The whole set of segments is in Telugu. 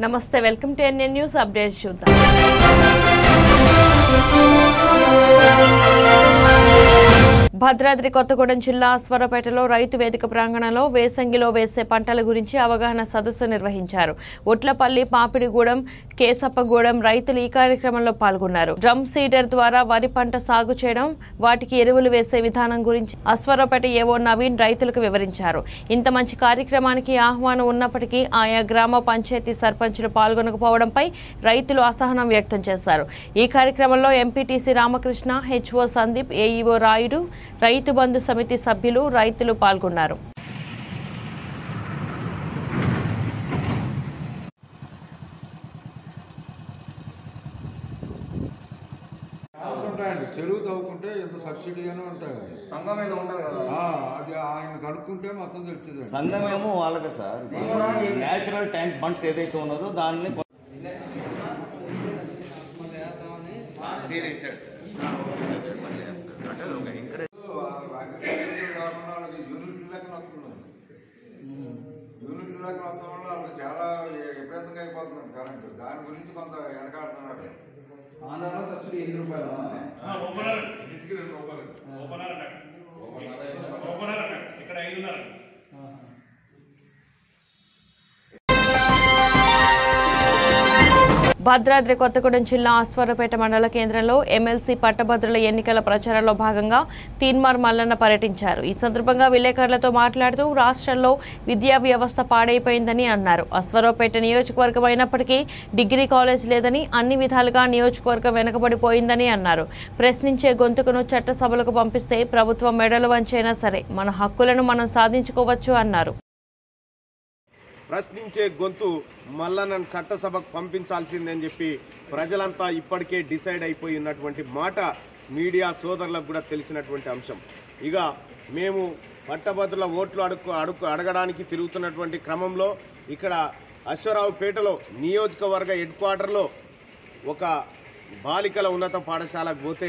నమస్తే welcome to NN news update చూద్దాం భద్రాద్రి కొత్తగూడెం జిల్లా అశ్వరపేటలో రైతు వేదిక ప్రాంగణంలో వేసంగిలో వేసే పంటల గురించి అవగాహన సదస్సు నిర్వహించారు ఒట్లపల్లి పాపిడిగూడెం కేసప్పగూడెం రైతులు ఈ కార్యక్రమంలో పాల్గొన్నారు డ్రమ్ సీడర్ ద్వారా వరి పంట సాగు చేయడం వాటికి ఎరువులు వేసే విధానం గురించి అశ్వరపేట ఏవో నవీన్ రైతులకు వివరించారు ఇంత మంచి కార్యక్రమానికి ఆహ్వానం ఉన్నప్పటికీ ఆయా గ్రామ పంచాయతీ సర్పంచులు పాల్గొనకపోవడంపై రైతులు అసహనం వ్యక్తం చేశారు ఈ కార్యక్రమంలో MPTC Ramakrishna HO Sandeep AEO Rayudu Rythu Bandhu సమితి సభ్యులు రైతులు పాల్గొన్నారు ఉంటాయండి చెరువు తవ్వుకుంటే ఇంత సబ్సిడీ అని ఉంటాయండి సంఘం మీద ఉంటది కదా ఆ, అది ఆయన కనుక్కుంటే మొత్తం తెలుస్తుంది సంఘమేమో వాళ్ళకే సార్ న్యాచురల్ ట్యాంక్ బండ్స్ ఏదైతే ఉన్నదో దాన్ని కాకుండా వాళ్ళకి యూనిట్లు లెక్కన వస్తుందండి యూనిట్లు లెక్కన వస్తాం వల్ల వాళ్ళకి చాలా విపరీతంగా అయిపోతుంది కరెంటు దాని గురించి కొంత వెనకాడుతున్నారు ఆంధ్రలో సబ్సిడీ ఎనిమిది రూపాయలు ఇంటికి రెండు రూపాయలు ఇక్కడ ఐదున్నర భద్రాద్రి కొత్తగూడెం జిల్లా ఆస్వరపేట మండల కేంద్రంలో ఎమ్మెల్సీ పట్టభద్రుల ఎన్నికల ప్రచారంలో భాగంగా తీన్మార్ మల్లన్న పర్యటించారు ఈ సందర్భంగా విలేకరులతో మాట్లాడుతూ రాష్ట్రంలో విద్యా వ్యవస్థ పాడైపోయిందని అన్నారు అశ్వరావుపేట నియోజకవర్గం అయినప్పటికీ డిగ్రీ కాలేజ్ లేదని అన్ని విధాలుగా నియోజకవర్గం వెనుకబడిపోయిందని అన్నారు ప్రశ్నించే గొంతుకును చట్టసభలకు పంపిస్తే ప్రభుత్వం మెడలు వంచైనా సరే మన హక్కులను మనం సాధించుకోవచ్చు అన్నారు ప్రశ్నించే గొంతు మల్లన్నను చట్టసభకు పంపించాల్సిందని చెప్పి ప్రజలంతా ఇప్పటికే డిసైడ్ అయిపోయి ఉన్నటువంటి మాట మీడియా సోదరులకు కూడా తెలిసినటువంటి అంశం ఇక మేము పట్టభద్రుల ఓట్లు అడుగు అడుగు అడగడానికి తిరుగుతున్నటువంటి క్రమంలో ఇక్కడ అశ్వరావుపేటలో నియోజకవర్గ హెడ్ క్వార్టర్లో ఒక బాలికల ఉన్నత పాఠశాలకు పోతే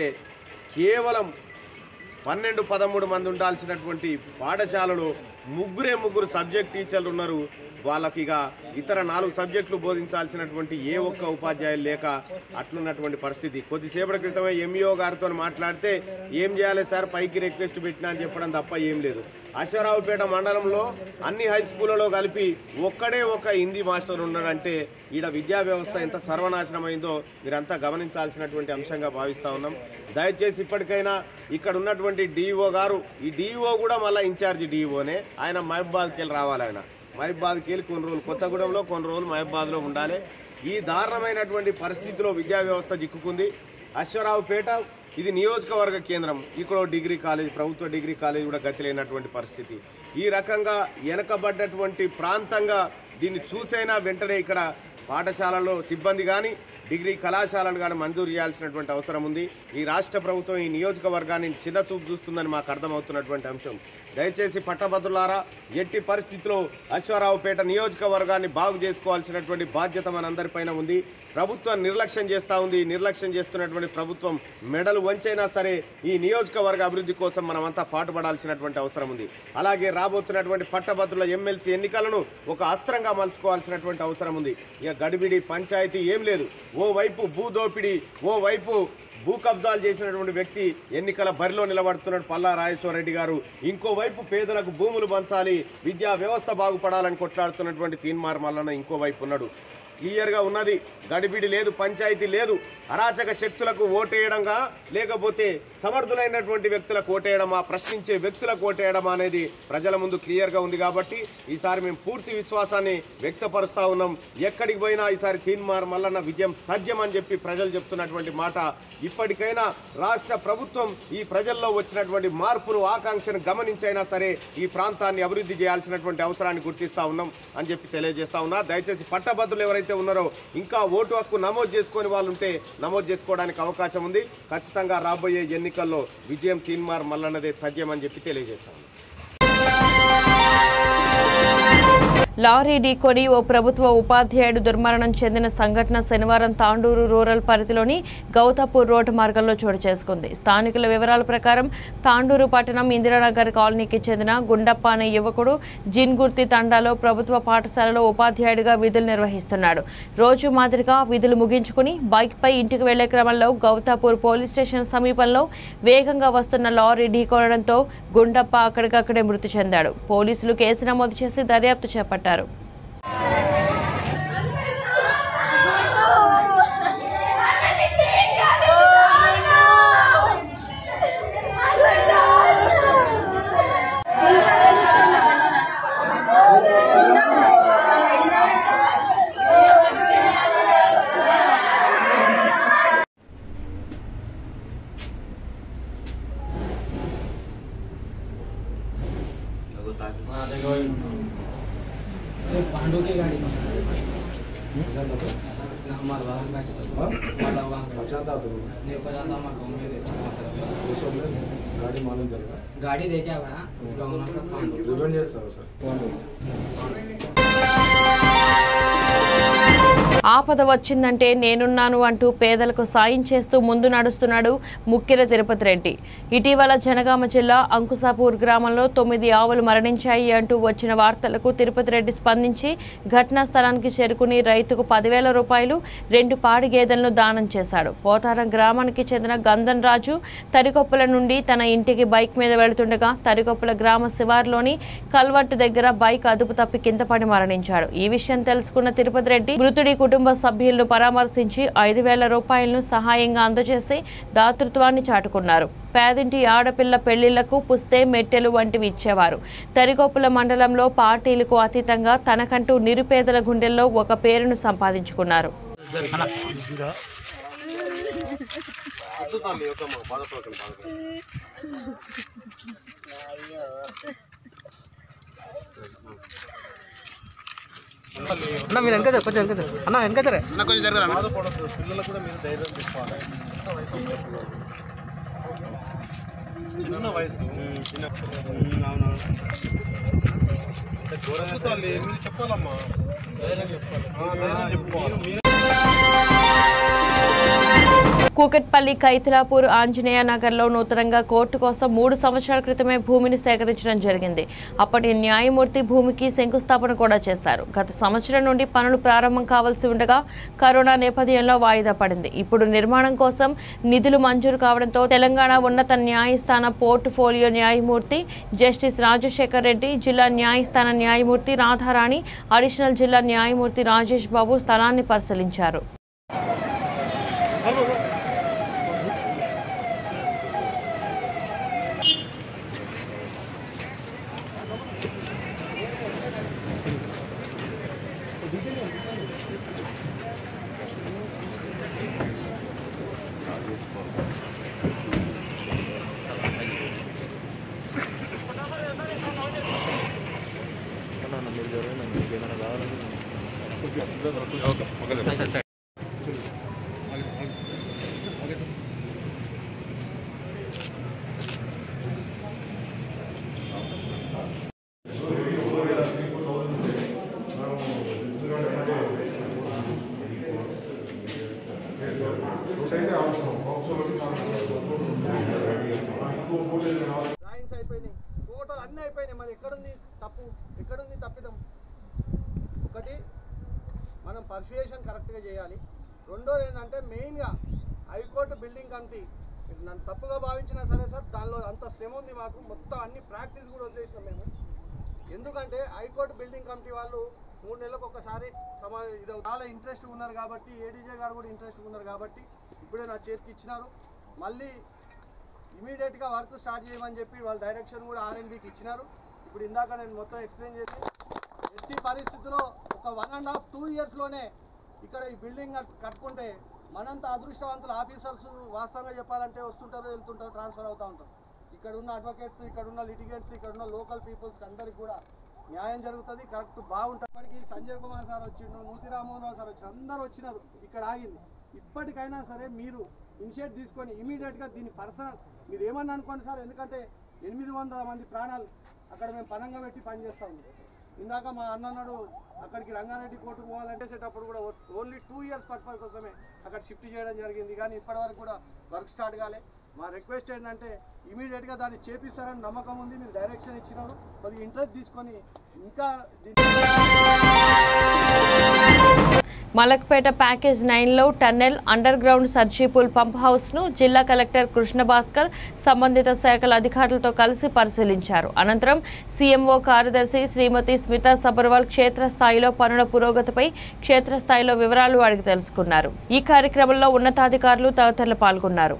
కేవలం పన్నెండు పదమూడు మంది ఉండాల్సినటువంటి పాఠశాలలో ముగ్గురే ముగ్గురు సబ్జెక్ట్ టీచర్లు ఉన్నారు వాళ్ళకి ఇక ఇతర నాలుగు సబ్జెక్టులు బోధించాల్సినటువంటి ఏ ఒక్క ఉపాధ్యాయులు లేక అట్లున్నటువంటి పరిస్థితి కొద్దిసేపటి క్రితమే ఎంఈఓ గారితో మాట్లాడితే ఏం చేయాలి సార్ పైకి రిక్వెస్ట్ పెట్టినా అని చెప్పడం తప్ప ఏం లేదు అశ్వరావుపేట మండలంలో అన్ని హై స్కూళ్ళలో కలిపి ఒక్కడే ఒక హిందీ మాస్టర్ ఉన్నాడంటే ఈడ విద్యా వ్యవస్థ ఎంత సర్వనాశనమైందో మీరంతా గమనించాల్సినటువంటి అంశంగా భావిస్తా ఉన్నాం దయచేసి ఇప్పటికైనా ఇక్కడ ఉన్నటువంటి డిఈఓ గారు ఈ డిఈఓ కూడా మళ్ళీ ఇన్ఛార్జి డిఈఓనే ఆయన మహబాద్కి వెళ్ళి రావాలి ఆయన మహబాద్కి వెళ్ళి కొన్ని రోజులు కొత్తగూడెంలో కొన్ని రోజులు మహబాద్లో ఉండాలి ఈ దారుణమైనటువంటి పరిస్థితిలో విద్యా వ్యవస్థ చిక్కుకుంది అశ్వరావుపేట ఇది నియోజకవర్గ కేంద్రం ఇక్కడ ఓ డిగ్రీ కాలేజ్ ప్రభుత్వ డిగ్రీ కాలేజ్ కూడా గతి లేనటువంటి పరిస్థితి ఈ రకంగా వెనకబడ్డటువంటి ప్రాంతంగా దీన్ని చూసైనా వెంటనే ఇక్కడ పాఠశాలలో సిబ్బంది కానీ డిగ్రీ కళాశాలలు కానీ మంజూరు చేయాల్సినటువంటి అవసరం ఉంది ఈ రాష్ట్ర ప్రభుత్వం ఈ నియోజకవర్గాన్ని చిన్న చూపు చూస్తుందని మాకు అర్థమవుతున్నటువంటి అంశం దయచేసి పట్టభద్రులారా ఎట్టి పరిస్థితిలో అశ్వారావుపేట నియోజకవర్గాన్ని బాగు చేసుకోవాల్సినటువంటి బాధ్యత మనందరిపైన ఉంది ప్రభుత్వం నిర్లక్ష్యం చేస్తూ ఉంది నిర్లక్ష్యం చేస్తున్నటువంటి ప్రభుత్వం మెడలు వంచైనా సరే ఈ నియోజకవర్గ అభివృద్ధి కోసం మనమంతా పాటుపడాల్సినటువంటి అవసరం ఉంది అలాగే రాబోతున్నటువంటి పట్టభద్రుల ఎమ్మెల్సీ ఎన్నికలను ఒక అస్త్రంగా మలుచుకోవాల్సినటువంటి అవసరం ఉంది ఇక గడిబిడి పంచాయతీ ఏం లేదు ఓ వైపు భూదోపిడి ఓ వైపు భూ కబ్జాలు చేసినటువంటి వ్యక్తి ఎన్నికల బరిలో నిలబడుతున్నాడు పల్లా రాజేశ్వరరెడ్డి గారు ఇంకోవైపు పేదలకు భూములు పంచాలి విద్యా వ్యవస్థ బాగుపడాలని కొట్లాడుతున్నటువంటి తీన్మార్ మల్లన్న ఇంకోవైపు ఉన్నాడు క్లియర్గా ఉన్నది గడిబిడి లేదు పంచాయతీ లేదు అరాచక శక్తులకు ఓటేయడంగా లేకపోతే సమర్థులైనటువంటి వ్యక్తులకు ఓటేయడమా ప్రశ్నించే వ్యక్తులకు ఓటేయడమా అనేది ప్రజల ముందు క్లియర్గా ఉంది కాబట్టి ఈసారి మేము పూర్తి విశ్వాసాన్ని వ్యక్తపరుస్తా ఉన్నాం ఎక్కడికి పోయినా ఈసారి తీన్మార్ మల్లన్న విజయం తథ్యం అని చెప్పి ప్రజలు చెప్తున్నటువంటి మాట ఇప్పటికైనా రాష్ట్ర ప్రభుత్వం ఈ ప్రజల్లో వచ్చినటువంటి మార్పును ఆకాంక్షను గమనించైనా సరే ఈ ప్రాంతాన్ని అభివృద్ధి చేయాల్సినటువంటి అవసరాన్ని గుర్తిస్తా ఉన్నాం అని చెప్పి తెలియజేస్తా ఉన్నా దయచేసి పట్టభద్రులు ఎవరైతే ఉన్నారో ఇంకా ఓటు హక్కు నమోదు చేసుకొని వాళ్ళు ఉంటే నమోదు చేసుకోవడానికి అవకాశం ఉంది ఖచ్చితంగా రాబోయే ఎన్నికల్లో విజయం తీన్మార్ మల్లన్నదే తథ్యం అని చెప్పి తెలియజేస్తా ఉన్నాం లారీ ఢీకొని ఓ ప్రభుత్వ ఉపాధ్యాయుడు దుర్మరణం చెందిన సంఘటన శనివారం తాండూరు రూరల్ పరిధిలోని గౌతాపూర్ రోడ్డు మార్గంలో చోటు చేసుకుంది స్థానికుల వివరాల ప్రకారం తాండూరు పట్టణం ఇందిరానగర్ కాలనీకి చెందిన గుండప్ప అనే యువకుడు జిన్గుర్తి తండాలో ప్రభుత్వ పాఠశాలలో ఉపాధ్యాయుడిగా విధులు నిర్వహిస్తున్నాడు రోజు మాదిరిగా విధులు ముగించుకుని బైక్పై ఇంటికి వెళ్లే క్రమంలో గౌతాపూర్ పోలీస్ స్టేషన్ సమీపంలో వేగంగా వస్తున్న లారీ ఢీకొనడంతో గుండప్ప అక్కడికక్కడే మృతి చెందాడు పోలీసులు కేసు నమోదు చేసి దర్యాప్తు చేపట్టారు पांडु की गाड़ी हमारे वाहन का हमारा वाहन का नहीं पता था हमारे गाँव में रहता गाड़ी मालूम चलेगा गाड़ी देखे आया उसका नाम था पांडु रिवेंज చేస్తారు సార్ ఫోన్ ఆపద వచ్చిందంటే నేనున్నాను అంటూ పేదలకు సాయం చేస్తూ ముందు నడుస్తున్నాడు ముక్కిర తిరుపతి రెడ్డి ఇటీవల జనగామ జిల్లా అంకుసాపూర్ గ్రామంలో తొమ్మిది ఆవులు మరణించాయి అంటూ వచ్చిన వార్తలకు తిరుపతి రెడ్డి స్పందించి ఘటనా స్థలానికి చేరుకుని రైతుకు పదివేల రూపాయలు రెండు పాడి గేదెలను దానం చేశాడు పోతారం గ్రామానికి చెందిన గంధన్ రాజు తరికొప్పుల నుండి తన ఇంటికి బైక్ మీద వెళుతుండగా తరికొప్పుల గ్రామ శివార్లోని కల్వట్టు దగ్గర బైక్ అదుపు తప్పి కింద పడి మరణించాడు ఈ విషయం తెలుసుకున్న తిరుపతి రెడ్డి మృతుడి కుటుంబ సభ్యులను పరామర్శించి ఐదు వేల రూపాయలను సహాయంగా అందజేసి దాతృత్వాన్ని చాటుకున్నారు పేదింటి ఆడపిల్ల పెళ్లిళ్లకు పుస్తే మెట్టెలు వంటివి ఇచ్చేవారు తరిగొప్పుల మండలంలో పార్టీలకు అతీతంగా తనకంటూ నిరుపేదల గుండెల్లో ఒక పేరును సంపాదించుకున్నారు అన్న మీరు వెనక కొంచెం వెనక అన్న వెనక కూకట్పల్లి కైతలాపూర్ ఆంజనేయ నగర్లో నూతనంగా కోర్టు కోసం మూడు సంవత్సరాల క్రితమే భూమిని సేకరించడం జరిగింది అప్పటి న్యాయమూర్తి భూమికి శంకుస్థాపన కూడా చేశారు గత సంవత్సరం నుండి పనులు ప్రారంభం కావాల్సి ఉండగా కరోనా నేపథ్యంలో వాయిదా పడింది ఇప్పుడు నిర్మాణం కోసం నిధులు మంజూరు కావడంతో తెలంగాణ ఉన్నత న్యాయస్థాన పోర్టుఫోలియో న్యాయమూర్తి జస్టిస్ రాజశేఖర్ రెడ్డి జిల్లా న్యాయస్థాన న్యాయమూర్తి రాధారాణి అడిషనల్ జిల్లా న్యాయమూర్తి రాజేష్ బాబు స్థలాన్ని పరిశీలించారు డ్రాయింగ్స్ అయిపోయినాయి ఫోటోలు అన్నీ అయిపోయినాయి మరి ఎక్కడుంది తప్పు ఎక్కడుంది తప్పిదం ఒకటి మనం పర్ఫ్యూషన్ కరెక్ట్గా చేయాలి రెండోది ఏంటంటే మెయిన్గా హైకోర్టు బిల్డింగ్ కమిటీ మీరు నన్ను తప్పుగా భావించినా సరే సార్ దానిలో అంత శ్రమ ఉంది మాకు మొత్తం అన్ని ప్రాక్టీస్ కూడా వదిలేసినాం మేము ఎందుకంటే హైకోర్టు బిల్డింగ్ కమిటీ వాళ్ళు మూడు నెలలకు ఒకసారి సమా ఇది చాలా ఇంట్రెస్ట్ ఉన్నారు కాబట్టి ఏడీజే గారు కూడా ఇంట్రెస్ట్ ఉన్నారు కాబట్టి ఇప్పుడే నా చేతికి ఇచ్చినారు మళ్ళీ ఇమీడియట్గా వర్క్ స్టార్ట్ చేయమని చెప్పి వాళ్ళ డైరెక్షన్ కూడా ఆర్ఎన్బికి ఇచ్చినారు ఇప్పుడు ఇందాక నేను మొత్తం ఎక్స్ప్లెయిన్ చేసి ఎట్టి పరిస్థితిలో ఒక వన్ అండ్ హాఫ్ టూ ఇయర్స్లోనే ఇక్కడ ఈ బిల్డింగ్ కట్- కట్టుకుంటే మనంత అదృష్టవంతుల ఆఫీసర్స్ వాస్తవంగా చెప్పాలంటే వస్తుంటారు వెళ్తుంటారు ట్రాన్స్ఫర్ అవుతూ ఉంటారు ఇక్కడ ఉన్న అడ్వకేట్స్ ఇక్కడ ఉన్న లిటిగేట్స్ ఇక్కడ ఉన్న లోకల్ పీపుల్స్కి అందరికి కూడా న్యాయం జరుగుతుంది కరెక్ట్ బాగుంటుంది ఇప్పటికి సంజయ్ కుమార్ సార్ వచ్చిండు నూతి రామ్మోహన్ రావు సార్ వచ్చి అందరు వచ్చినారు ఇక్కడ ఆగింది ఇప్పటికైనా సరే మీరు ఇనిషియేట్ తీసుకొని ఇమీడియట్గా దీన్ని పర్సనల్ మీరు ఏమన్నా అనుకోండి సార్ ఎందుకంటే ఎనిమిది వందల మంది ప్రాణాలు అక్కడ మేము పణంగా పెట్టి పనిచేస్తా ఉన్నాం ఇందాక మా అన్న అన్నాడు అక్కడికి రంగారెడ్డి కోర్టుకు పోవాలంటే చేసేటప్పుడు కూడా ఓన్లీ టూ ఇయర్స్ పర్పస్ కోసమే అక్కడ షిఫ్ట్ చేయడం జరిగింది కానీ ఇప్పటివరకు కూడా వర్క్ స్టార్ట్ కాలే మా రిక్వెస్ట్ ఏంటంటే ఇమీడియట్గా దాన్ని చేపిస్తారని నమ్మకం ఉంది మీరు డైరెక్షన్ ఇచ్చినారు కొద్దిగా ఇంట్రెస్ట్ తీసుకొని ఇంకా దీన్ని మలక్పేట ప్యాకేజ్ నైన్లో tunnel under ground surge pool pump హౌస్ను జిల్లా కలెక్టర్ కృష్ణ భాస్కర్ సంబంధిత శాఖల అధికారులతో కలిసి పరిశీలించారు అనంతరం సీఎంఓ కార్యదర్శి శ్రీమతి స్మితా సబర్వాల్ క్షేత్రస్థాయిలో పనుల పురోగతిపై క్షేత్రస్థాయిలో వివరాలు అడిగి తెలుసుకున్నారు ఈ కార్యక్రమంలో ఉన్నతాధికారులు తదితరులు పాల్గొన్నారు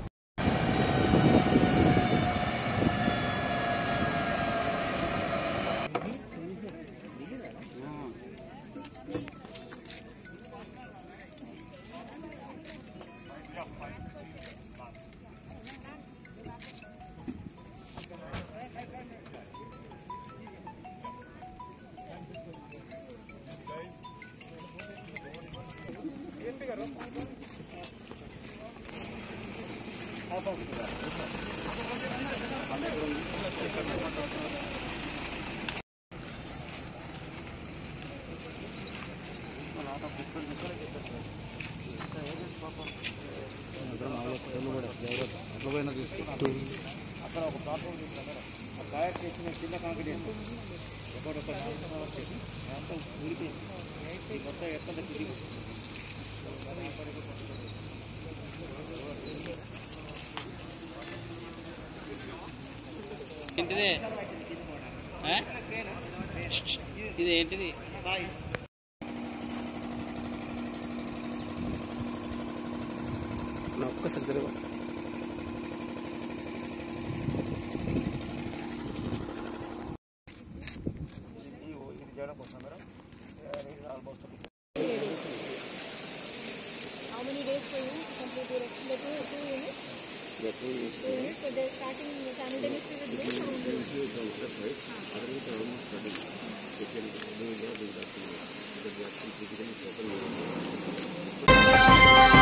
ఏంటిది ఆ? ఇది ఏంటిది How many days for you to complete your the two, two units? The two units. So they're starting simultaneously with this. or-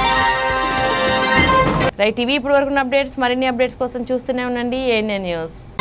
right ఇవి ఇప్పుడు వరకు అప్డేట్స్ మరిన్ని అప్డేట్స్ కోసం చూస్తూనే ఉండండి ఏఎన్ఎన్ న్యూస్